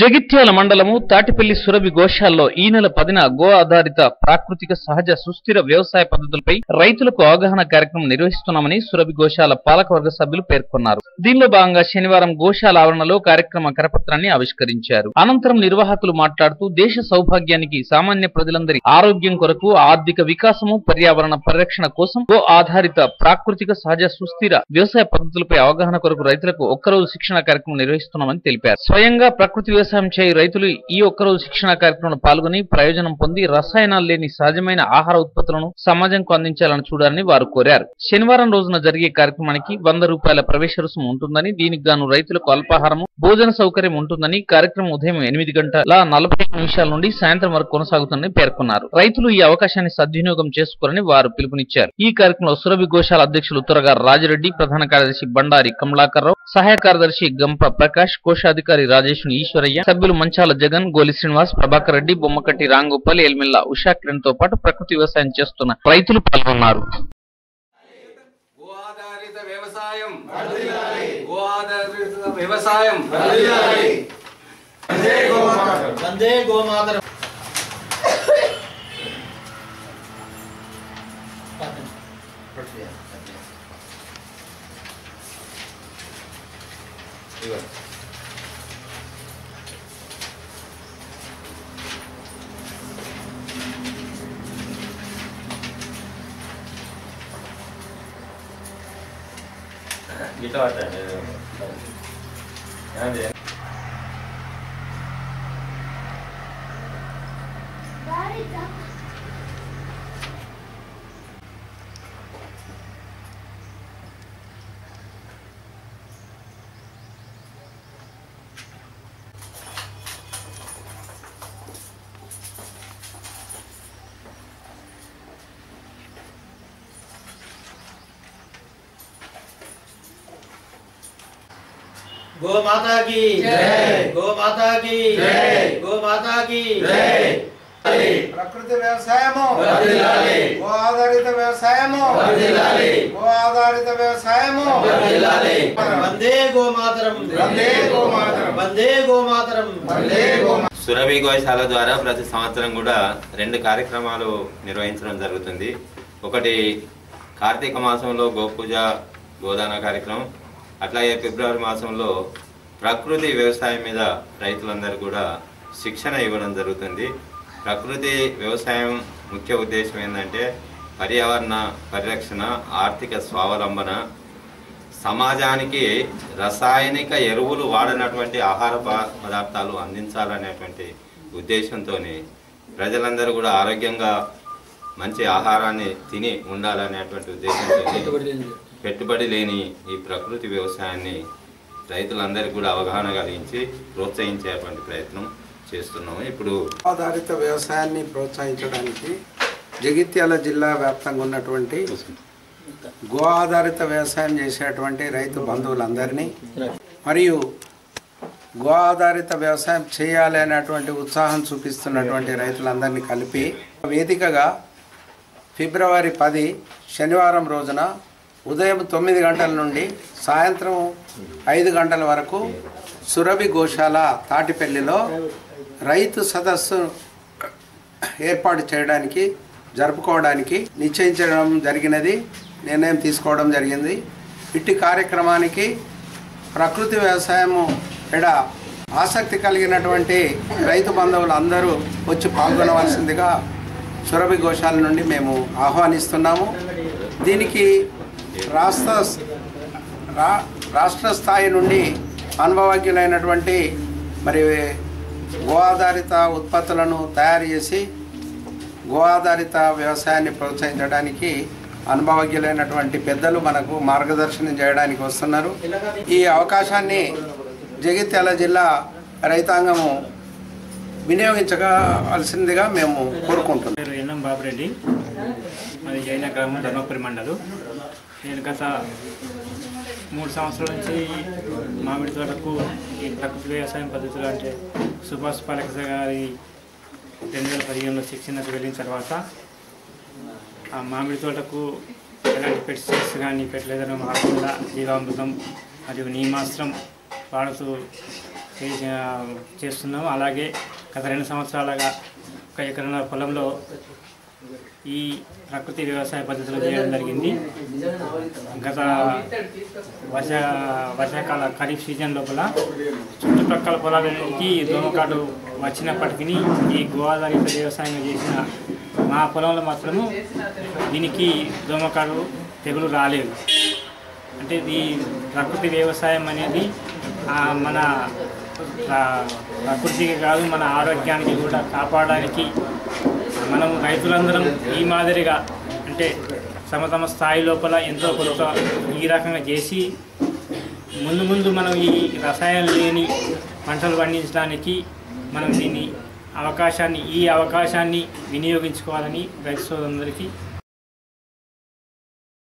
జగిత్యాల మండలము తాటిపల్లి సురభి గోశాల్లో ఈ నెల పదిన గో ఆధారిత ప్రాకృతిక సహజ సుస్థిర వ్యవసాయ పద్ధతులపై రైతులకు అవగాహన కార్యక్రమం నిర్వహిస్తున్నామని సురభి గోశాల పాలకవర్గ సభ్యులు పేర్కొన్నారు దీనిలో భాగంగా శనివారం గోశాల ఆవరణలో కార్యక్రమ కరపత్రాన్ని ఆవిష్కరించారు అనంతరం నిర్వాహకులు మాట్లాడుతూ దేశ సౌభాగ్యానికి సామాన్య ప్రజలందరి ఆరోగ్యం కొరకు ఆర్థిక వికాసము పర్యావరణ పరిరక్షణ కోసం గో ఆధారిత ప్రాకృతిక సహజ సుస్థిర వ్యవసాయ పద్ధతులపై అవగాహన కొరకు రైతులకు ఒక్కరోజు శిక్షణ కార్యక్రమం నిర్వహిస్తున్నామని తెలిపారు స్వయంగా ప్రకృతి వ్యవసాయం చేయ రైతులు ఈ ఒక్కరోజు శిక్షణ కార్యక్రమంలో పాల్గొని ప్రయోజనం పొంది రసాయనాలు లేని సహజమైన ఆహార ఉత్పత్తులను సమాజంకు అందించాలని చూడాలని వారు కోరారు శనివారం రోజున జరిగే కార్యక్రమానికి వంద రూపాయల ప్రవేశ రుసుము ఉంటుందని దీనికి గాను రైతులకు అల్పాహారము భోజన సౌకర్యం ఉంటుందని కార్యక్రమం ఉదయం ఎనిమిది గంటల నలభై ఐదు నిమిషాల నుండి సాయంత్రం వరకు కొనసాగుతుందని పేర్కొన్నారు రైతులు ఈ అవకాశాన్ని సద్వినియోగం చేసుకోవాలని వారు పిలుపునిచ్చారు ఈ కార్యక్రమంలో సురభి గోశాల అధ్యక్షులు తురగారు రాజిరెడ్డి ప్రధాన కార్యదర్శి బండారి కమలాకర్ రావు సహాయ కార్యదర్శి గంప ప్రకాష్ కోశాధికారి రాజేషుని ఈశ్వరయ్య సభ్యులు మంచాల జగన్ గోలి శ్రీనివాస్ ప్రభాకర్ రెడ్డి బొమ్మకట్టి రాంగోపాల్ ఎల్మిల్లా ఉషా కిరణ్ తో పాటు ప్రకృతి వ్యవసాయం చేస్తున్న రైతులు పాల్గొన్నారు గో ఆధారిత వ్యవసాయం గో ఆధారిత వ్యవసాయం వందే గోమాతరం గిట్ల పట్టండి ఏమండి గోమాతా की గోమాతా की గోమాతా की ప్రకృతి వ్యవసాయము వర్ధిల్లాలి. గో ఆధారిత వ్యవసాయము వర్ధిల్లాలి. గో ఆధారిత వ్యవసాయము వర్ధిల్లాలి. వందే గోమాతరం వందే గోమాతరం. వందే గోమాతరం వందే గోమా సురభి గోశాల ద్వారా ప్రతి సంవత్సరం కూడా రెండు కార్యక్రమాలు నిర్వహించడం జరుగుతుంది ఒకటి కార్తీక మాసంలో గోపూజ గోదాన కార్యక్రమం అట్లాగే ఫిబ్రవరి మాసంలో ప్రకృతి వ్యవసాయం మీద రైతులందరూ కూడా శిక్షణ ఇవ్వడం జరుగుతుంది ప్రకృతి వ్యవసాయం ముఖ్య ఉద్దేశం ఏంటంటే పర్యావరణ పరిరక్షణ ఆర్థిక స్వావలంబన సమాజానికి రసాయనిక ఎరువులు వాడనటువంటి ఆహార ప- పదార్థాలు అందించాలనేటువంటి ఉద్దేశంతో ప్రజలందరూ కూడా ఆరోగ్యంగా మంచి ఆహారాన్ని తిని ఉండాలనేటువంటి ఉద్దేశంతో పెట్టుబడి లేని ఈ ప్రకృతి వ్యవసాయాన్ని రైతులందరికీ కూడా అవగాహన కలిగించి ప్రోత్సహించేటువంటి ప్రయత్నం చేస్తున్నాము ఇప్పుడు ఆధారిత వ్యవసాయాన్ని ప్రోత్సహించడానికి జగిత్యాల జిల్లా వ్యాప్తంగా ఉన్నటువంటి గో ఆధారిత వ్యవసాయం చేసేటువంటి రైతు బంధువులందరినీ మరియు గో ఆధారిత వ్యవసాయం చేయాలి అనేటువంటి ఉత్సాహం చూపిస్తున్నటువంటి రైతులందరినీ కలిపి వేదికగా ఫిబ్రవరి పది శనివారం రోజున ఉదయం తొమ్మిది గంటల నుండి సాయంత్రం ఐదు గంటల వరకు సురభి గోశాల తాటిపల్లిలో రైతు సదస్సు ఏర్పాటు చేయడానికి జరుపుకోవడానికి నిశ్చయించడం జరిగినది నిర్ణయం తీసుకోవడం జరిగింది ఇట్టి కార్యక్రమానికి ప్రకృతి వ్యవసాయము ఎడ ఆసక్తి కలిగినటువంటి రైతు బంధువులు అందరూ వచ్చి పాల్గొనవలసిందిగా సురభి గోశాల నుండి మేము ఆహ్వానిస్తున్నాము దీనికి రాష్ట్ర రా రాష్ట్ర స్థాయి నుండి అనుభవజ్ఞులైనటువంటి మరి గో ఆధారిత ఉత్పత్తులను తయారు చేసి గో ఆధారిత వ్యవసాయాన్ని ప్రోత్సహించడానికి అనుభవజ్ఞులైనటువంటి పెద్దలు మనకు మార్గదర్శనం చేయడానికి వస్తున్నారు ఈ అవకాశాన్ని జగిత్యాల జిల్లా రైతాంగము వినియోగించవలసిందిగా మేము కోరుకుంటున్నాం పేరు ఎన్ఎం బాబురెడ్డి మాది జైన గ్రామం ధర్మపురి మండలు నేను గత మూడు సంవత్సరాల నుంచి మామిడి తోటకు ఈ ప్రకృతి వ్యవసాయం పద్ధతులు అంటే సుభాష్ పాలక గారి రెండు వేల పదిహేనులో శిక్షణకు వెళ్ళిన తర్వాత ఆ మామిడి తోటకు ఎలాంటి పెస్టిసైడ్స్ కానీ పెట్టలేదనం కాకుండా జీవామృతం మరియు నీమాస్త్రం వాడుతూ చేసే- చేస్తున్నాము అలాగే గత రెండు సంవత్సరాలుగా ఒక ఎకరన్నర పొలంలో ఈ ప్రకృతి వ్యవసాయ పద్ధతిలో చేయడం జరిగింది గత వర్ష వర్షాకాల ఖరీఫ్ సీజన్ లోపల చుట్టుప్రక్కల పొలాలకి దోమకాటు వచ్చినప్పటికీ ఈ గోదావరిత వ్యవసాయం చేసిన మా పొలంలో మాత్రము దీనికి దోమకాటు తెగులు రాలేదు అంటే ఈ ప్రకృతి వ్యవసాయం అనేది ఆ, మన ప్ర- ప్రకృతికి కాదు మన ఆరోగ్యానికి కూడా కాపాడడానికి మనం రైతులందరం ఈ మాదిరిగా అంటే తమ తమ స్థాయి లోపల ఎంతో కొంత ఈ రకంగా చేసి ముందు ముందు మనం ఈ రసాయనం లేని పంటలు పండించడానికి మనం దీన్ని అవకాశాన్ని ఈ అవకాశాన్ని వినియోగించుకోవాలని రైతు సోదరులందరికీ